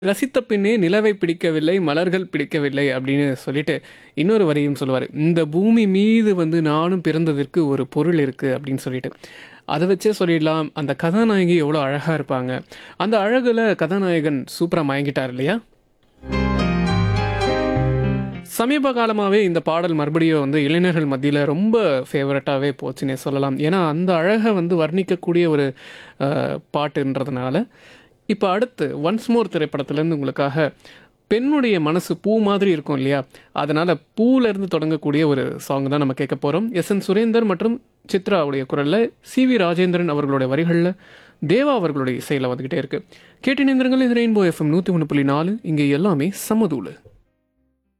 ரசித்த பின்னே நிலவை பிடிக்கவில்லை மலர்கள் பிடிக்கவில்லை அப்படின்னு சொல்லிட்டு இன்னொரு வரியும் சொல்லுவார் இந்த பூமி மீது வந்து நானும் பிறந்ததற்கு ஒரு பொருள் இருக்குது அப்படின்னு சொல்லிட்டு அதை வச்சே சொல்லிடலாம் அந்த கதாநாயகி எவ்வளோ அழகாக இருப்பாங்க அந்த அழகில் கதாநாயகன் சூப்பராக மயங்கிட்டார் இல்லையா சமீப காலமாகவே இந்த பாடல் மறுபடியும் வந்து இளைஞர்கள் மத்தியில் ரொம்ப ஃபேவரட்டாகவே போச்சுன்னே சொல்லலாம் ஏன்னா அந்த அழகை வந்து வர்ணிக்கக்கூடிய ஒரு அஹ், பாட்டுன்றதுனால இப்போ அடுத்து ஒன்ஸ் மோர் திரைப்படத்துலேருந்து உங்களுக்காக பெண்ணுடைய மனசு பூ மாதிரி இருக்கும் இல்லையா அதனால் பூவிலேருந்து தொடங்கக்கூடிய ஒரு சாங் தான் நம்ம கேட்க போகிறோம் எஸ் என் சுரேந்தர் மற்றும் சித்ராவுடைய குரலில் சி வி ராஜேந்திரன் அவர்களுடைய வரிகளில் தேவா அவர்களுடைய இசையில் வந்துக்கிட்டே இருக்குது கேட்டினேந்திரங்கள் இது ரெயின்போ எஃப்எம் நூற்றி ஒன்று புள்ளி நாலு இங்கே எல்லாமே சமதூளு